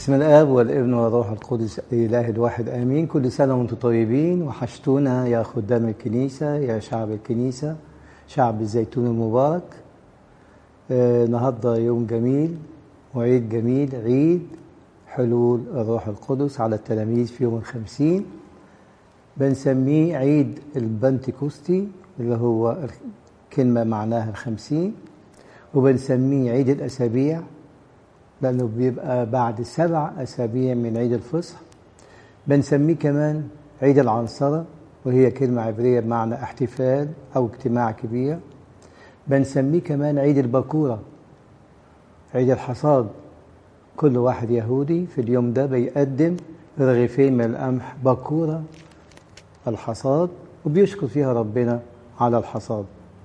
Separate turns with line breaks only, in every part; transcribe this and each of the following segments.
بسم الاب والابن والروح القدس الاله الواحد امين كل سنه وانتم طيبين وحشتونا يا خدام الكنيسه يا شعب الكنيسه شعب الزيتون المبارك آه، النهارده يوم جميل وعيد جميل عيد حلول الروح القدس على التلاميذ في يوم الخمسين بنسميه عيد البنتكوستي اللي هو كلمة معناها الخمسين وبنسميه عيد الأسابيع لأنه بيبقى بعد سبع أسابيع من عيد الفصح بنسميه كمان عيد العنصرة وهي كلمة عبرية بمعنى احتفال أو اجتماع كبير بنسميه كمان عيد البكورة عيد الحصاد كل واحد يهودي في اليوم ده بيقدم رغيفين من القمح بكورة الحصاد وبيشكر فيها ربنا على الحصاد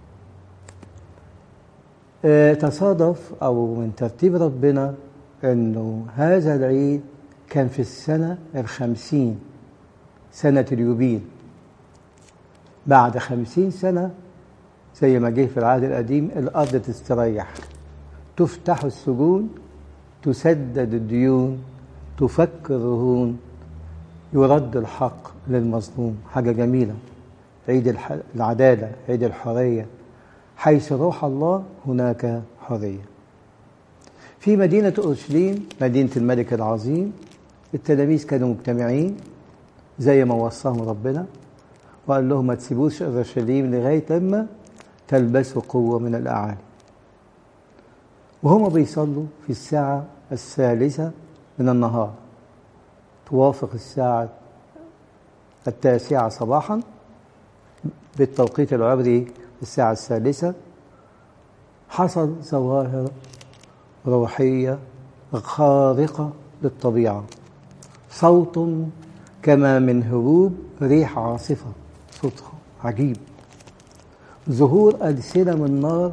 آه، تصادف أو من ترتيب ربنا أنه هذا العيد كان في السنة الخمسين سنة اليوبيل بعد خمسين سنة زي ما جه في العهد القديم الأرض تستريح تفتح السجون تسدد الديون تفك الرهون يرد الحق للمظلوم حاجة جميلة عيد الح... العدالة عيد الحرية حيث روح الله هناك حرية في مدينة أورشليم مدينة الملك العظيم التلاميذ كانوا مجتمعين زي ما وصاهم ربنا وقال لهم ما تسيبوش أورشليم لغاية لما تلبسوا قوة من الأعالي وهم بيصلوا في الساعة الثالثة من النهار توافق الساعة التاسعة صباحا بالتوقيت العبري الساعة الثالثة حصل ظواهر روحية خارقة للطبيعة صوت كما من هبوب ريح عاصفة صوت عجيب ظهور ألسنة من نار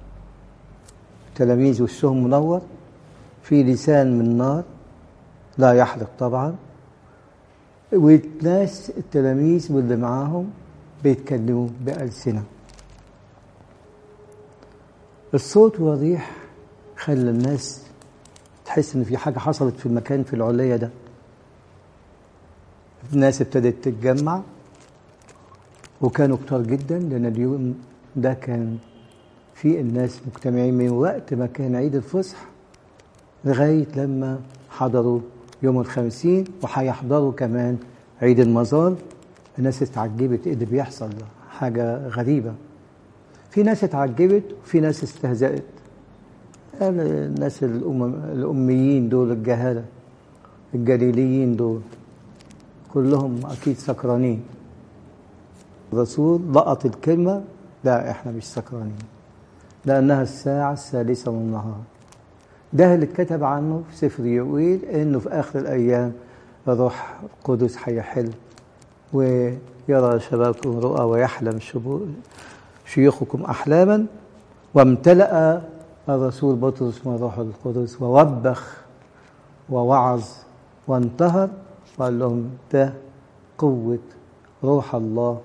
تلاميذ وشهم منور في لسان من نار لا يحرق طبعا والناس التلاميذ واللي معاهم بيتكلموا بألسنة الصوت والريح خلى الناس تحس ان في حاجة حصلت في المكان في العلية ده الناس ابتدت تتجمع وكانوا كتار جدا لأن اليوم ده كان في الناس مجتمعين من وقت ما كان عيد الفصح لغاية لما حضروا يوم الخمسين وهيحضروا كمان عيد المظال الناس اتعجبت ايه اللي بيحصل ده حاجة غريبة في ناس اتعجبت وفي ناس استهزأت الناس الأم... الأميين دول الجهالة الجليليين دول كلهم أكيد سكرانين الرسول لقط الكلمة لا احنا مش سكرانين لأنها الساعة الثالثة من النهار ده اللي اتكتب عنه في سفر يوئيل انه في اخر الايام الروح القدس هيحل ويرى شبابكم رؤى ويحلم شيوخكم احلاما وامتلأ الرسول بطرس من الروح القدس ووبخ ووعظ وانتهر وقال لهم ده قوة روح الله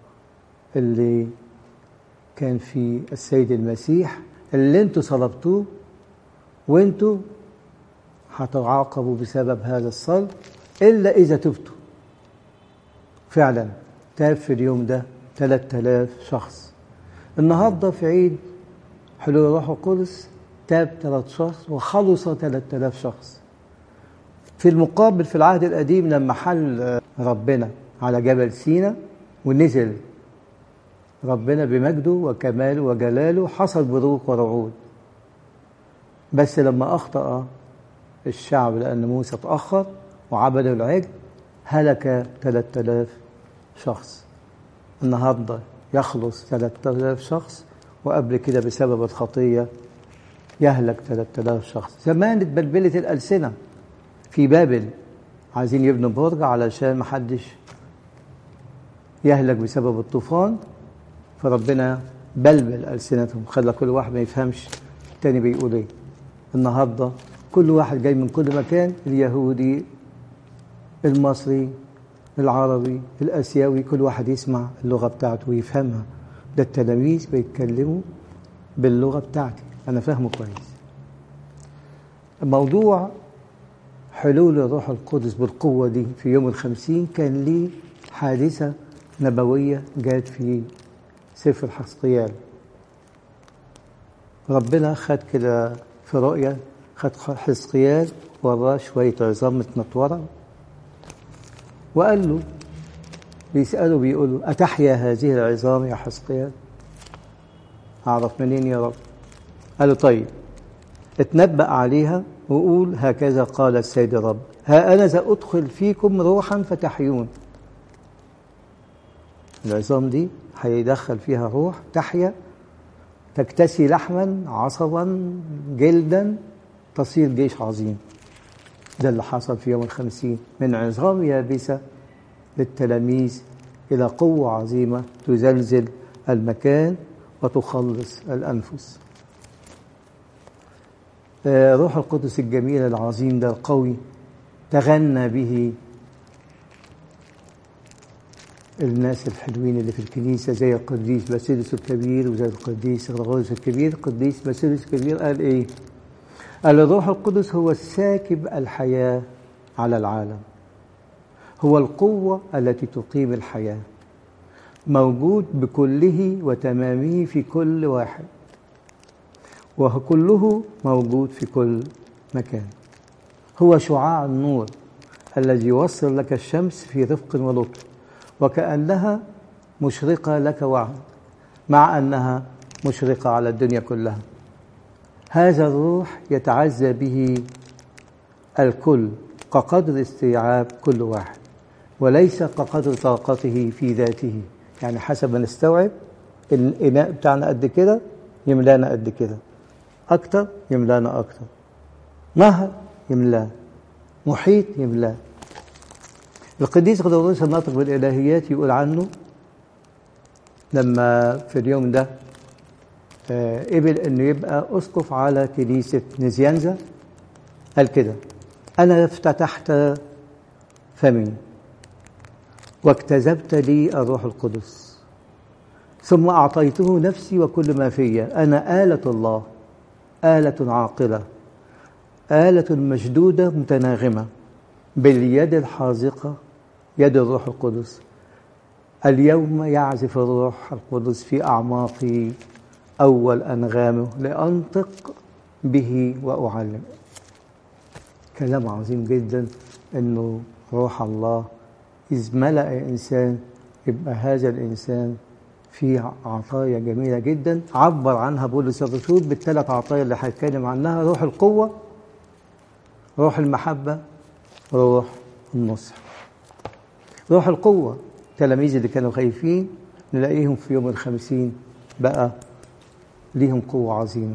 اللي كان في السيد المسيح اللي انتوا صلبتوه وانتوا هتعاقبوا بسبب هذا الصلب إلا إذا تبتوا فعلا تاب في اليوم ده 3000 شخص النهارده في عيد حلول الروح القدس تاب 3 شخص وخلص 3000 شخص في المقابل في العهد القديم لما حل ربنا على جبل سينا ونزل ربنا بمجده وكماله وجلاله حصل بروق ورعود بس لما أخطأ الشعب لأن موسى تأخر وعبد العجل هلك 3000 شخص النهاردة يخلص 3000 شخص وقبل كده بسبب الخطية يهلك 3000 شخص زمان اتبلبلت الألسنة في بابل عايزين يبنوا برج علشان محدش يهلك بسبب الطوفان فربنا بلبل ألسنتهم خلى كل واحد ما يفهمش التاني بيقول ايه النهارده كل واحد جاي من كل مكان اليهودي المصري العربي الاسيوي كل واحد يسمع اللغه بتاعته ويفهمها ده التلاميذ بيتكلموا باللغه بتاعتي انا فاهمه كويس موضوع حلول الروح القدس بالقوة دي في يوم الخمسين كان ليه حادثة نبوية جات في سفر حسقيال ربنا خد كده في رؤية خد حسقيال وراه شوية عظام متنطورة وقال له بيسأله بيقول له أتحيا هذه العظام يا حسقيال أعرف منين يا رب قال له طيب اتنبأ عليها وقول هكذا قال السيد الرب ها أنا سأدخل فيكم روحا فتحيون العظام دي هيدخل فيها روح تحيا تكتسي لحما عصبا جلدا تصير جيش عظيم ده اللي حصل في يوم الخمسين من عظام يابسة للتلاميذ إلى قوة عظيمة تزلزل المكان وتخلص الأنفس روح القدس الجميل العظيم ده القوي تغنى به الناس الحلوين اللي في الكنيسة زي القديس باسيلس الكبير وزي القديس غرغوس الكبير القديس باسيلس الكبير قال ايه قال الروح القدس هو الساكب الحياة على العالم هو القوة التي تقيم الحياة موجود بكله وتمامه في كل واحد وكله موجود في كل مكان هو شعاع النور الذي يوصل لك الشمس في رفق ولطف وكأنها مشرقة لك وعد مع أنها مشرقة على الدنيا كلها هذا الروح يتعزى به الكل كقدر استيعاب كل واحد وليس كقدر طاقته في ذاته يعني حسب ما نستوعب الإناء بتاعنا قد كده يملانا قد كده أكتر يملانا أكتر نهر يملاه محيط يملاه القديس غدوروس الناطق بالإلهيات يقول عنه لما في اليوم ده قبل انه يبقى اسقف على كنيسه نزيانزا قال كده انا افتتحت فمي واكتسبت لي الروح القدس ثم اعطيته نفسي وكل ما في انا اله الله اله عاقله اله مشدوده متناغمه باليد الحاذقه يد الروح القدس اليوم يعزف الروح القدس في اعماقي أول أنغامه لأنطق به وأعلم كلام عظيم جدا أنه روح الله إذ ملأ إنسان يبقى هذا الإنسان فيه عطايا جميلة جدا عبر عنها بولس الرسول بالثلاث عطايا اللي هنتكلم عنها روح القوة روح المحبة روح النصح روح القوة التلاميذ اللي كانوا خايفين نلاقيهم في يوم الخمسين بقى ليهم قوة عظيمة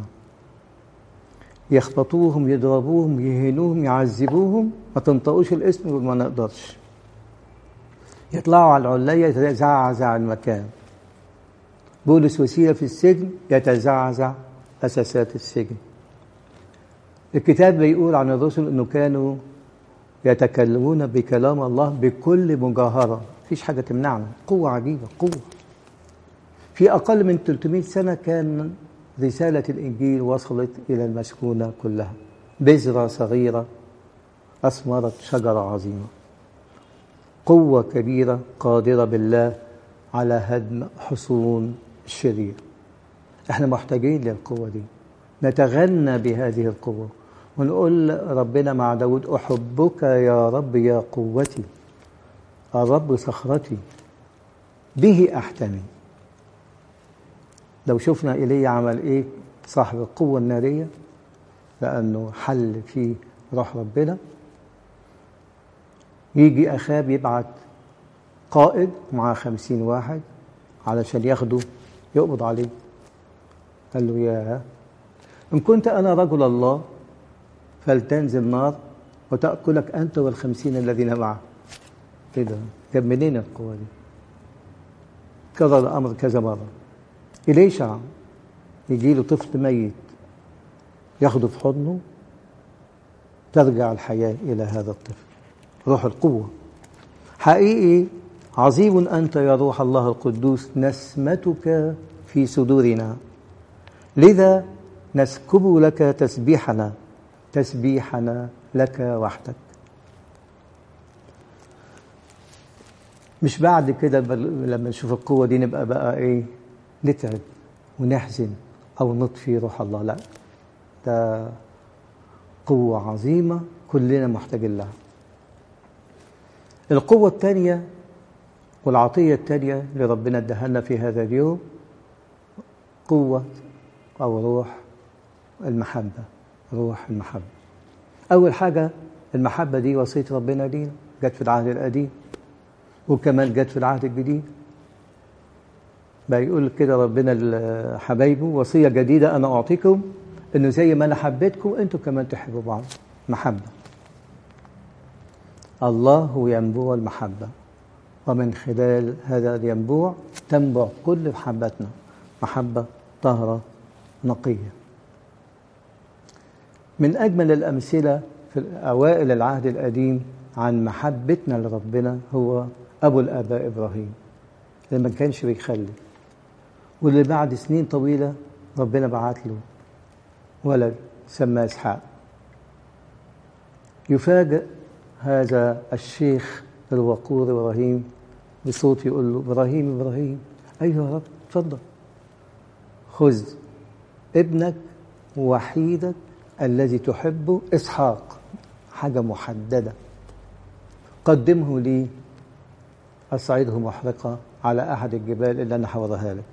يخبطوهم يضربوهم يهينوهم يعذبوهم ما تنطقوش الاسم وما نقدرش يطلعوا على العلية يتزعزع المكان بولس وسيلة في السجن يتزعزع أساسات السجن الكتاب بيقول عن الرسل أنه كانوا يتكلمون بكلام الله بكل مجاهرة مفيش حاجة تمنعنا قوة عجيبة قوة في أقل من 300 سنة كان رسالة الإنجيل وصلت إلى المسكونة كلها بذرة صغيرة أثمرت شجرة عظيمة قوة كبيرة قادرة بالله على هدم حصون الشرير احنا محتاجين للقوة دي نتغنى بهذه القوة ونقول ربنا مع داود أحبك يا رب يا قوتي الرب صخرتي به أحتمي لو شفنا إيليا عمل إيه صاحب القوة النارية لأنه حل فيه روح ربنا يجي أخاب يبعت قائد مع خمسين واحد علشان ياخده يقبض عليه قال له يا إن كنت أنا رجل الله فلتنزل نار وتأكلك أنت والخمسين الذين معك كده جاب منين القوة دي كرر الأمر كذا مرة إليشع يجي له طفل ميت ياخده في حضنه ترجع الحياة إلى هذا الطفل روح القوة حقيقي عظيم أنت يا روح الله القدوس نسمتك في صدورنا لذا نسكب لك تسبيحنا تسبيحنا لك وحدك مش بعد كده لما نشوف القوة دي نبقى بقى ايه نتعب ونحزن أو نطفي روح الله لا ده قوة عظيمة كلنا محتاجين لها القوة الثانية والعطية الثانية اللي ربنا اداها لنا في هذا اليوم قوة أو روح المحبة روح المحبة أول حاجة المحبة دي وصية ربنا لينا جت في العهد القديم وكمان جت في العهد الجديد بقى يقول كده ربنا لحبايبه وصية جديدة أنا أعطيكم إنه زي ما أنا حبيتكم أنتم كمان تحبوا بعض محبة الله هو ينبوع المحبة ومن خلال هذا الينبوع تنبع كل محبتنا محبة طاهرة نقية من أجمل الأمثلة في أوائل العهد القديم عن محبتنا لربنا هو أبو الآباء إبراهيم اللي ما كانش بيخلي واللي بعد سنين طويلة ربنا بعت له ولد سماه إسحاق يفاجئ هذا الشيخ الوقور إبراهيم بصوت يقول له إبراهيم إبراهيم أيها رب تفضل خذ ابنك وحيدك الذي تحبه إسحاق حاجة محددة قدمه لي أصعده محرقة على أحد الجبال اللي أنا هوريها لك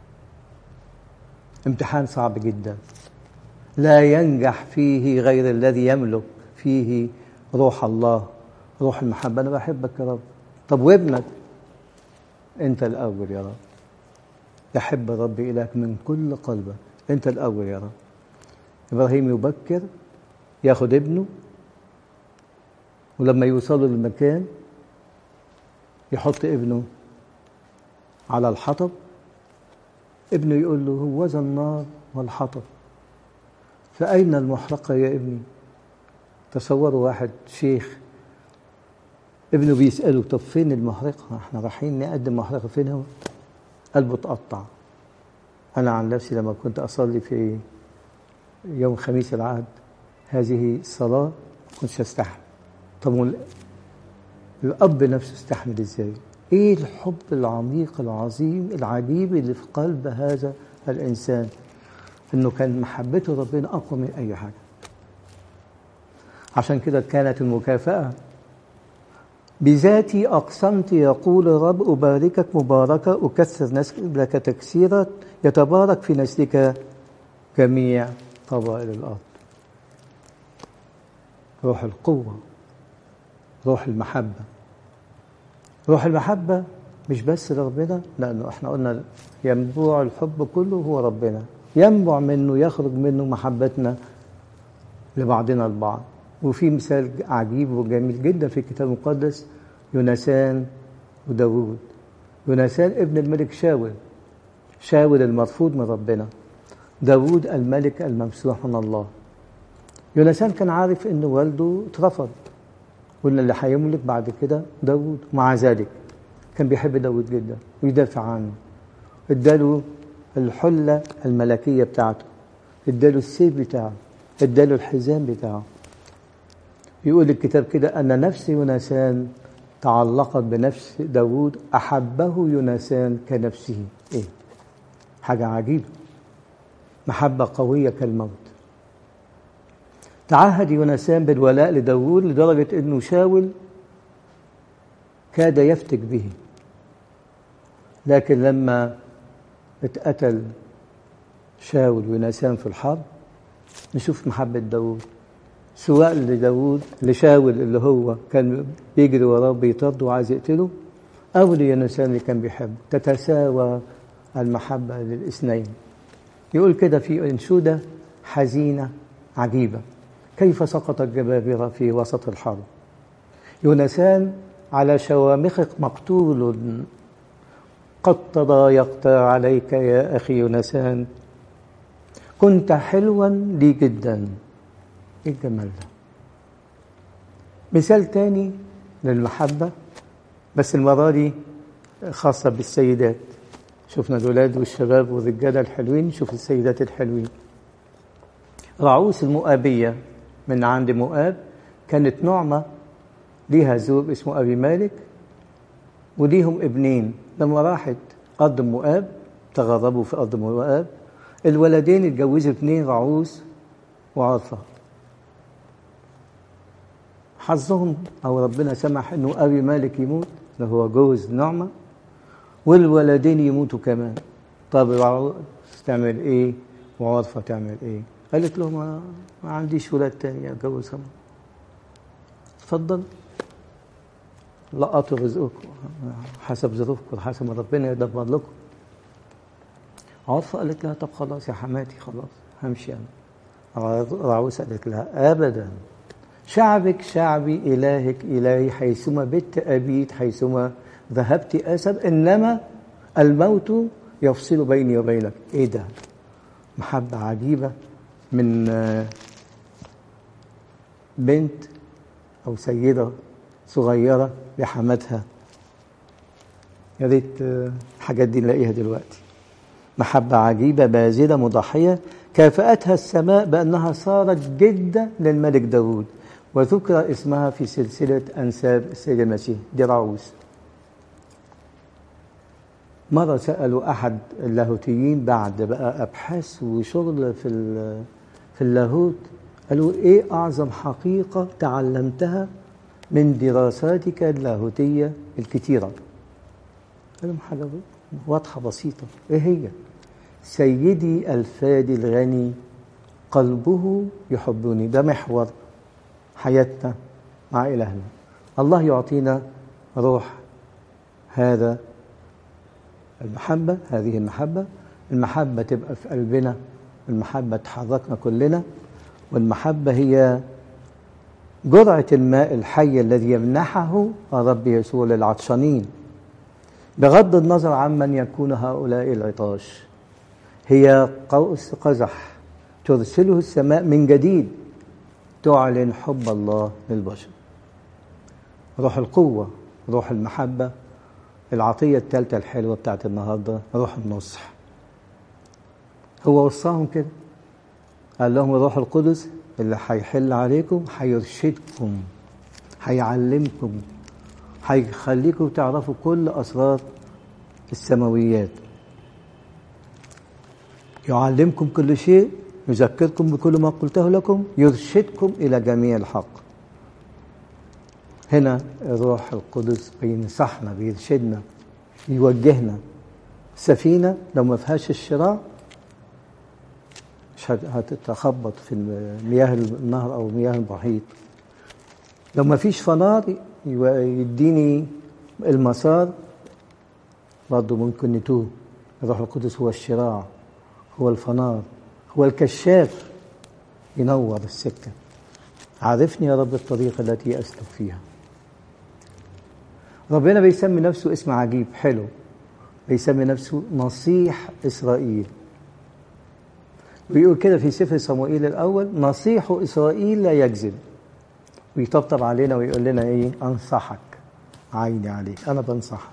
امتحان صعب جدا لا ينجح فيه غير الذي يملك فيه روح الله روح المحبة أنا بحبك يا رب طب وابنك أنت الأول يا رب يحب ربي إلهك من كل قلبك أنت الأول يا رب إبراهيم يبكر ياخد ابنه ولما يوصلوا للمكان يحط ابنه على الحطب ابنه يقول له هوذا النار والحطب فأين المحرقة يا ابني تصوروا واحد شيخ ابنه بيسأله طب فين المحرقة احنا رايحين نقدم محرقة فين هو قلبه تقطع أنا عن نفسي لما كنت أصلي في يوم خميس العهد هذه الصلاة ما كنتش أستحمل طب الأب نفسه استحمل إزاي إيه الحب العميق العظيم العجيب اللي في قلب هذا الإنسان إنه كان محبته ربنا أقوى من أي حاجة عشان كده كانت المكافأة بذاتي أقسمت يقول الرب أباركك مباركة أكثر نسلك تكسيرا يتبارك في نسلك جميع قبائل الأرض روح القوة روح المحبة روح المحبة مش بس لربنا لأنه احنا قلنا ينبوع الحب كله هو ربنا ينبع منه يخرج منه محبتنا لبعضنا البعض وفي مثال عجيب وجميل جدا في الكتاب المقدس يونسان وداوود يونسان ابن الملك شاول شاول المرفوض من ربنا داوود الملك الممسوح من الله يونسان كان عارف ان والده اترفض وان اللي هيملك بعد كده داوود ومع ذلك كان بيحب داوود جدا ويدافع عنه اداله الحله الملكيه بتاعته اداله السيف بتاعه اداله الحزام بتاعه يقول الكتاب كده أن نفس يونسان تعلقت بنفس داود أحبه يونسان كنفسه إيه حاجة عجيبة محبة قوية كالموت تعهد يونسان بالولاء لداود لدرجة أنه شاول كاد يفتك به لكن لما اتقتل شاول ويونسان في الحرب نشوف محبة داود سواء لداود لشاول اللي هو كان بيجري وراه بيطرد وعايز يقتله أو ليونسان اللي كان بيحبه تتساوى المحبة للاثنين يقول كده في أنشودة حزينة عجيبة كيف سقط الجبابرة في وسط الحرب يونسان على شوامخك مقتول قد تضايقت عليك يا أخي يونسان كنت حلوا لي جدا ايه الجمال ده مثال تاني للمحبة بس المرة دي خاصة بالسيدات شفنا الولاد والشباب والرجالة الحلوين شوف السيدات الحلوين رعوس المؤابية من عند مؤاب كانت نعمة ليها زوج اسمه أبي مالك وليهم ابنين لما راحت أرض مؤاب تغربوا في أرض مؤاب الولدين اتجوزوا اتنين رعوز وعرفة حظهم أو ربنا سمح إنه أبي مالك يموت اللي هو جوز نعمة والولدين يموتوا كمان طب رعوز تعمل إيه وعرفة تعمل إيه قالت له ما, ما عنديش ولاد تاني أتجوزهم اتفضل لقطوا رزقكم حسب ظروفكم حسب ما ربنا يدبر لكم عرفة قالت لها طب خلاص يا حماتي خلاص همشي أنا رعوس قالت لها أبدا شعبك شعبي إلهك إلهي حيثما بت أبيت حيثما ذهبت أسد إنما الموت يفصل بيني وبينك إيه ده محبة عجيبة من بنت أو سيدة صغيرة لحماتها يا ريت الحاجات دي نلاقيها دلوقتي محبة عجيبة باذلة مضحية كافأتها السماء بأنها صارت جدة للملك داود وذكر اسمها في سلسلة أنساب السيد المسيح دي راوس مرة سألوا أحد اللاهوتيين بعد بقى أبحاث وشغل في في اللاهوت قالوا إيه أعظم حقيقة تعلمتها من دراساتك اللاهوتية الكتيرة قالوا حاجة واضحة بسيطة إيه هي سيدي الفادي الغني قلبه يحبني ده محور حياتنا مع إلهنا الله يعطينا روح هذا المحبة هذه المحبة المحبة تبقى في قلبنا المحبة تحركنا كلنا والمحبة هي جرعة الماء الحي الذي يمنحه الرب يسوع للعطشانين بغض النظر عمن يكون هؤلاء العطاش هي قوس قزح ترسله السماء من جديد تعلن حب الله للبشر روح القوة روح المحبة العطية الثالثة الحلوة بتاعت النهاردة روح النصح هو وصاهم كده قال لهم الروح القدس اللي هيحل عليكم هيرشدكم هيعلمكم هيخليكم تعرفوا كل أسرار السماويات يعلمكم كل شيء يذكركم بكل ما قلته لكم يرشدكم إلى جميع الحق هنا الروح القدس بينصحنا بيرشدنا يوجهنا سفينة لو ما فيهاش الشراع مش هتتخبط في مياه النهر أو مياه المحيط لو ما فيش فنار يديني المسار برضه ممكن نتوه الروح القدس هو الشراع هو الفنار هو الكشاف ينور السكة عرفني يا رب الطريقة التي أسلك فيها ربنا بيسمي نفسه اسم عجيب حلو بيسمي نفسه نصيح إسرائيل ويقول كده في سفر صموئيل الأول نصيح إسرائيل لا يكذب ويطبطب علينا ويقول لنا إيه أنصحك عيني عليك أنا بنصحك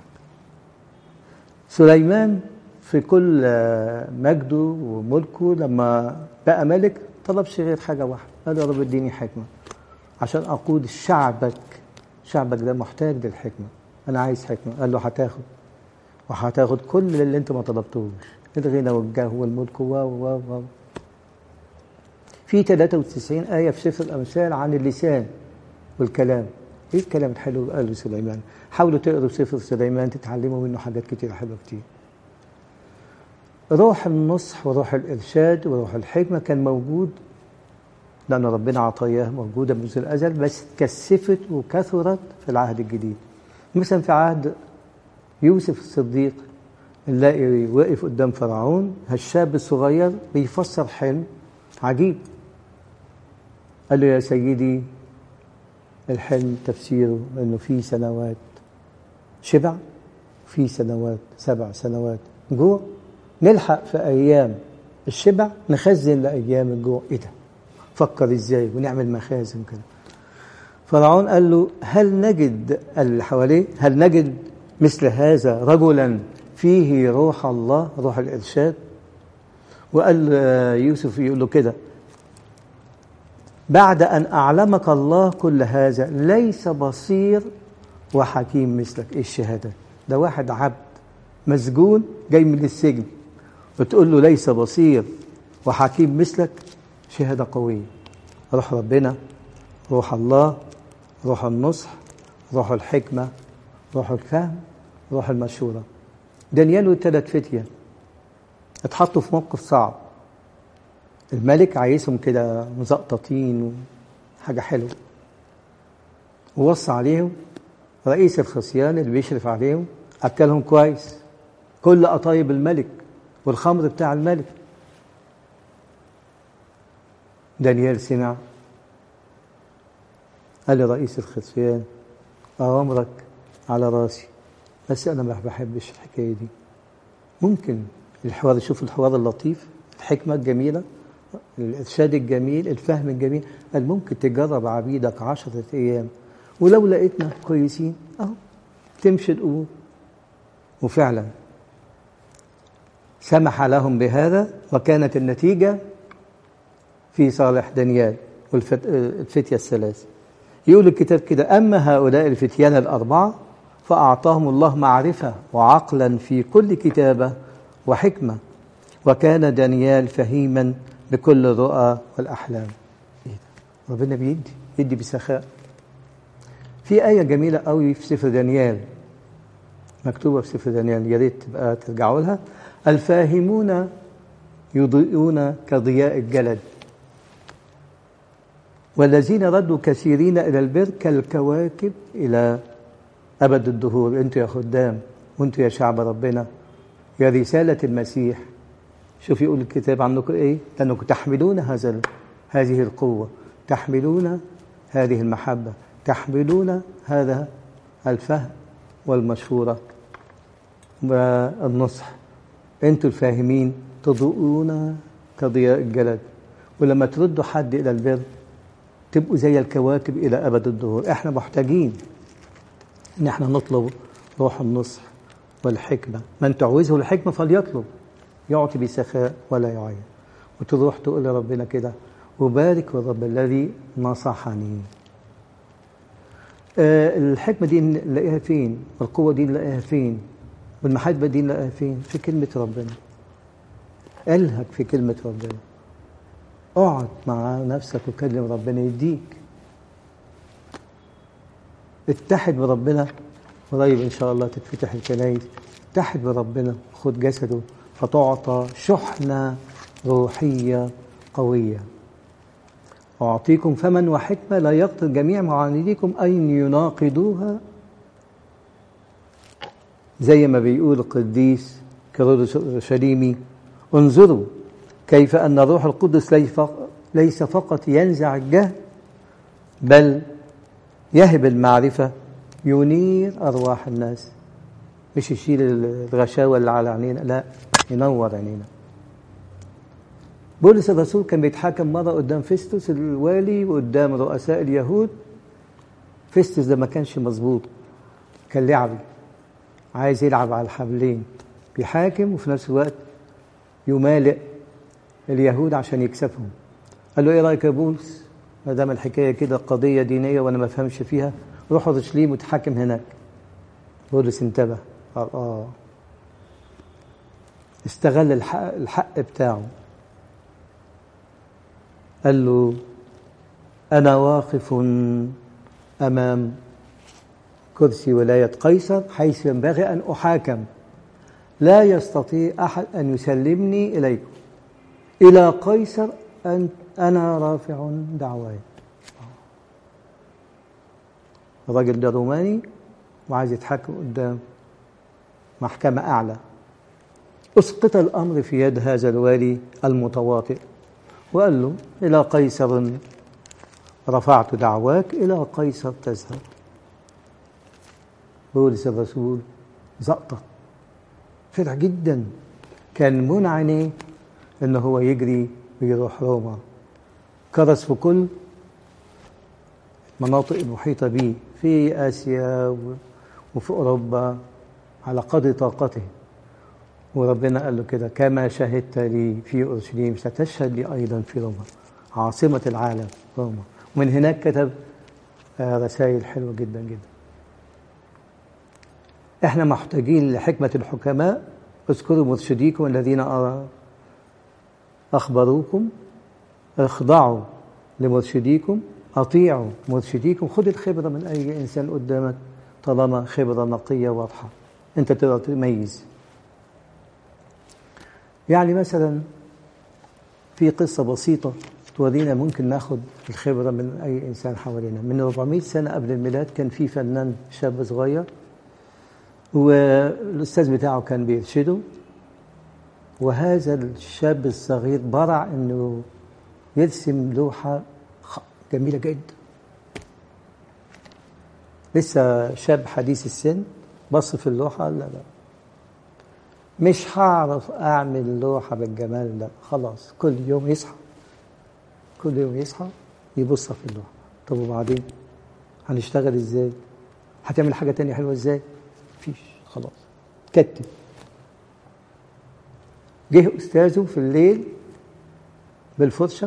سليمان في كل مجده وملكه لما بقى ملك طلبش غير حاجة واحدة قال يا رب اديني حكمة عشان أقود شعبك شعبك ده محتاج للحكمة أنا عايز حكمة قال له هتاخد وهتاخد كل اللي أنت ما طلبتوش الغنى والجاه والملك و و و في 93 آية في سفر الأمثال عن اللسان والكلام إيه الكلام الحلو اللي قاله سليمان حاولوا تقروا سفر سليمان تتعلموا منه حاجات كتير حلوة كتير روح النصح وروح الإرشاد وروح الحكمة كان موجود لأن ربنا عطاياه موجودة منذ الأزل بس كثفت وكثرت في العهد الجديد مثلا في عهد يوسف الصديق نلاقي واقف قدام فرعون هالشاب الصغير بيفسر حلم عجيب قال له يا سيدي الحلم تفسيره انه في سنوات شبع في سنوات سبع سنوات جوع نلحق في ايام الشبع نخزن لايام الجوع ايه ده فكر ازاي ونعمل مخازن كده فرعون قال له هل نجد اللي حواليه هل نجد مثل هذا رجلا فيه روح الله روح الارشاد وقال يوسف يقول له كده بعد ان اعلمك الله كل هذا ليس بصير وحكيم مثلك ايه الشهاده ده واحد عبد مسجون جاي من السجن وتقول له ليس بصير وحكيم مثلك شهادة قوية روح ربنا روح الله روح النصح روح الحكمة روح الفهم روح المشورة دانيال والثلاث فتية اتحطوا في موقف صعب الملك عايزهم كده مزقططين وحاجة حلوة ووصى عليهم رئيس الخصيان اللي بيشرف عليهم أكلهم كويس كل قطايب الملك والخمر بتاع الملك دانيال سمع قال لرئيس الخصيان أوامرك على راسي بس أنا ما بحبش الحكاية دي ممكن الحوار شوف الحوار اللطيف الحكمة الجميلة الإرشاد الجميل الفهم الجميل قال ممكن تجرب عبيدك عشرة أيام ولو لقيتنا كويسين أهو تمشي الأمور وفعلا سمح لهم بهذا وكانت النتيجة في صالح دانيال والفتية الثلاثة يقول الكتاب كده أما هؤلاء الفتيان الأربعة فأعطاهم الله معرفة وعقلا في كل كتابة وحكمة وكان دانيال فهيما بكل الرؤى والأحلام إيه ربنا بيدي يدي بسخاء في آية جميلة قوي في سفر دانيال مكتوبة في سفر دانيال يا ريت تبقى ترجعوا لها الفاهمون يضيئون كضياء الجلد والذين ردوا كثيرين إلى البر كالكواكب إلى أبد الدهور أنتوا يا خدام وأنتوا يا شعب ربنا يا رسالة المسيح شوف يقول الكتاب عنكم إيه لأنكم تحملون هذا هذه القوة تحملون هذه المحبة تحملون هذا الفهم والمشورة والنصح أنتوا الفاهمين تضوءون كضياء الجلد ولما تردوا حد إلى البر تبقوا زي الكواكب إلى أبد الدهور إحنا محتاجين إن إحنا نطلب روح النصح والحكمة من تعوزه الحكمة فليطلب يعطي بسخاء ولا يعين وتروح تقول لربنا كده وبارك الرب الذي نصحني أه الحكمة دي نلاقيها فين والقوة دي نلاقيها فين والمحبة دي نلاقيها فين في كلمة ربنا ألهك في كلمة ربنا اقعد مع نفسك وكلم ربنا يديك اتحد بربنا قريب ان شاء الله تتفتح الكنايس اتحد بربنا خد جسده فتعطى شحنة روحية قوية أعطيكم فما وحكمة لا يقتل جميع معانديكم أن يناقضوها زي ما بيقول القديس كيرلس الشليمي انظروا كيف أن الروح القدس ليس فقط ينزع الجهل بل يهب المعرفة ينير أرواح الناس مش يشيل الغشاوة اللي على عينينا لا ينور عينينا بولس الرسول كان بيتحاكم مرة قدام فيستوس الوالي وقدام رؤساء اليهود فيستوس ده ما كانش مظبوط كان لعبي عايز يلعب على الحبلين بيحاكم وفي نفس الوقت يمالئ اليهود عشان يكسبهم قال له ايه رايك يا بولس ما دام الحكايه كده قضيه دينيه وانا ما افهمش فيها روح اورشليم وتحاكم هناك بولس انتبه قال اه استغل الحق, الحق بتاعه قال له انا واقف امام كرسي ولايه قيصر حيث ينبغي ان احاكم لا يستطيع احد ان يسلمني اليكم إلى قيصر أن أنا رافع دعواي الراجل ده روماني وعايز يتحكم قدام محكمة أعلى أسقط الأمر في يد هذا الوالي المتواطئ وقال له إلى قيصر رفعت دعواك إلى قيصر تذهب بولس الرسول زقطة فرح جدا كان من عينيه ان هو يجري ويروح روما كرس في كل المناطق المحيطة به في آسيا وفي أوروبا على قدر طاقته وربنا قال له كده كما شهدت لي في أورشليم ستشهد لي أيضا في روما عاصمة العالم روما ومن هناك كتب رسائل حلوة جدا جدا احنا محتاجين لحكمة الحكماء اذكروا مرشديكم الذين أخبروكم اخضعوا لمرشديكم أطيعوا مرشديكم خذ الخبرة من أي إنسان قدامك طالما خبرة نقية واضحة أنت تقدر تميز يعني مثلا في قصة بسيطة تورينا ممكن ناخد الخبرة من أي إنسان حوالينا من 400 سنة قبل الميلاد كان في فنان شاب صغير والأستاذ بتاعه كان بيرشده وهذا الشاب الصغير برع أنه يرسم لوحة جميلة جدا لسه شاب حديث السن بص في اللوحة لا لا مش هعرف أعمل لوحة بالجمال ده خلاص كل يوم يصحى كل يوم يصحى يبص في اللوحة طب وبعدين هنشتغل ازاي هتعمل حاجة تانية حلوة ازاي مفيش خلاص كتب جه أستاذه في الليل بالفرشة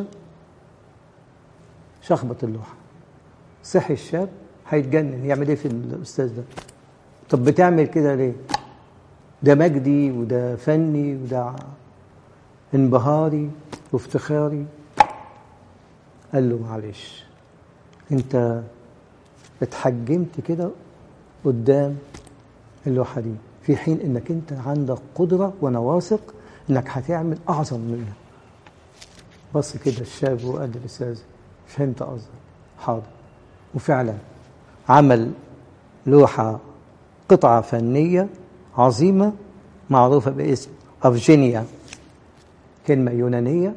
شخبط اللوحة صحي الشاب هيتجنن يعمل ايه في الأستاذ ده طب بتعمل كده ليه ده مجدي وده فني وده انبهاري وافتخاري قال له معلش انت اتحجمت كده قدام اللوحة دي في حين انك انت عندك قدرة وانا واثق انك هتعمل اعظم منها بص كده الشاب وقال للاستاذ فهمت قصدك حاضر وفعلا عمل لوحة قطعة فنية عظيمة معروفة باسم أفجينيا كلمة يونانية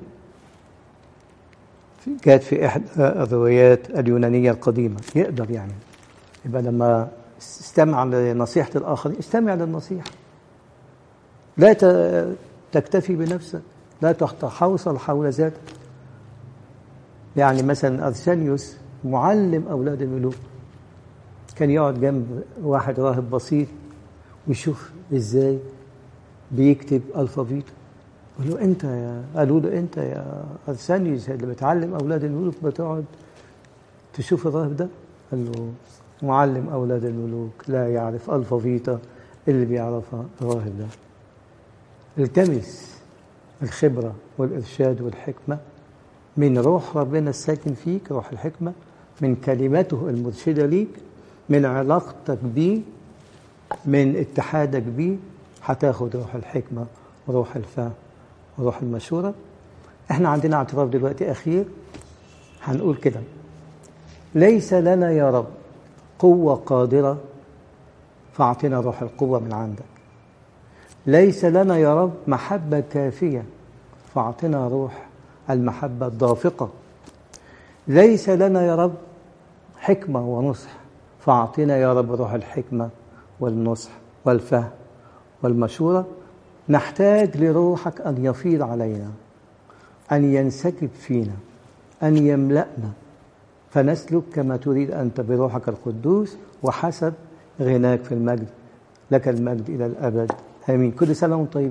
جاءت في إحدى الروايات اليونانية القديمة يقدر يعني يبقى لما استمع لنصيحة الآخرين استمع للنصيحة لا تكتفي بنفسك لا تحوصل حول ذاتك يعني مثلا أرسانيوس معلم أولاد الملوك كان يقعد جنب واحد راهب بسيط ويشوف ازاي بيكتب الفابيته قال له انت يا قالوا له انت يا ارسانيوس اللي بتعلم اولاد الملوك بتقعد تشوف الراهب ده قال له معلم اولاد الملوك لا يعرف الفابيته اللي بيعرفها الراهب ده التمس الخبره والارشاد والحكمه من روح ربنا الساكن فيك روح الحكمه من كلمته المرشده ليك من علاقتك بيه من اتحادك بيه هتاخد روح الحكمة وروح الفهم وروح المشورة احنا عندنا اعتراف دلوقتي أخير هنقول كده ليس لنا يا رب قوة قادرة فاعطنا روح القوة من عندك ليس لنا يا رب محبة كافية فاعطنا روح المحبة الضافقة ليس لنا يا رب حكمة ونصح فاعطنا يا رب روح الحكمة والنصح والفهم والمشورة نحتاج لروحك أن يفيض علينا أن ينسكب فينا أن يملأنا فنسلك كما تريد أنت بروحك القدوس وحسب غناك في المجد لك المجد إلى الأبد آمين كل سنة وانتم طيبين